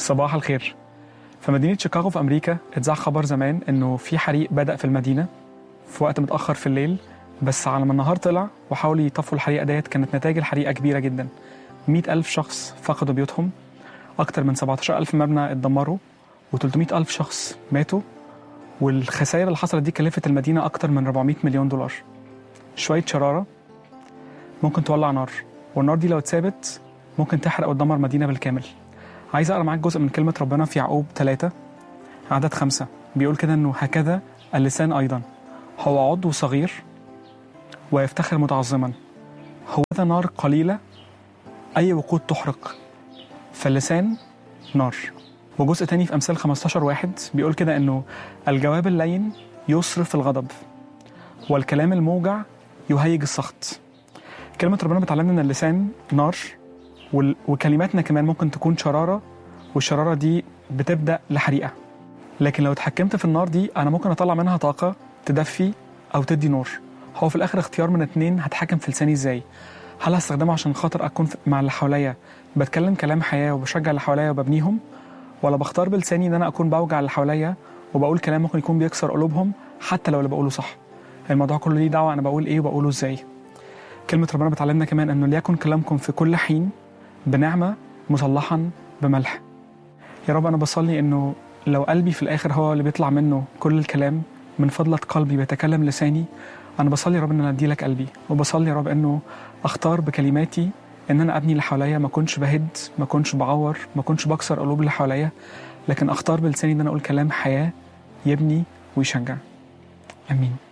صباح الخير في مدينة شيكاغو في أمريكا اتذاع خبر زمان إنه في حريق بدأ في المدينة في وقت متأخر في الليل بس على ما النهار طلع وحاولوا يطفوا الحريقة ديت كانت نتائج الحريقة كبيرة جدا مئة ألف شخص فقدوا بيوتهم أكتر من 17 ألف مبنى اتدمروا و300 ألف شخص ماتوا والخسائر اللي حصلت دي كلفت المدينة أكتر من 400 مليون دولار شوية شرارة ممكن تولع نار والنار دي لو اتثابت ممكن تحرق وتدمر مدينة بالكامل عايز أقرأ معاك جزء من كلمة ربنا في يعقوب ثلاثة عدد خمسة بيقول كده إنه هكذا اللسان أيضا هو عضو صغير ويفتخر متعظما هو ذا نار قليلة أي وقود تحرق فاللسان نار وجزء تاني في أمثال 15 واحد بيقول كده إنه الجواب اللين يصرف الغضب والكلام الموجع يهيج السخط كلمة ربنا بتعلمنا إن اللسان نار وال- وكلماتنا كمان ممكن تكون شرارة والشرارة دي بتبدأ لحريقة لكن لو اتحكمت في النار دي أنا ممكن أطلع منها طاقة تدفي أو تدي نور هو في الآخر اختيار من اتنين هتحكم في لساني إزاي هل هستخدمه عشان خاطر أكون في- مع اللي حواليا بتكلم كلام حياة وبشجع اللي حواليا وببنيهم ولا بختار بلساني إن أنا أكون بوجع اللي حواليا وبقول كلام ممكن يكون بيكسر قلوبهم حتى لو اللي بقوله صح الموضوع كله ليه دعوة أنا بقول إيه وبقوله إزاي كلمة ربنا بتعلمنا كمان إنه ليكن كلامكم في كل حين بنعمة مصلحا بملح يا رب أنا بصلي إنه لو قلبي في الآخر هو اللي بيطلع منه كل الكلام من فضلة قلبي بيتكلم لساني أنا بصلي يا رب إن أنا أدي لك قلبي وبصلي يا رب إنه أختار بكلماتي إن أنا أبني اللي حواليا ما أكونش بهد ما أكونش بعور ما أكونش بكسر قلوب اللي حواليا لكن أختار بلساني إن أنا أقول كلام حياة يبني ويشجع آمين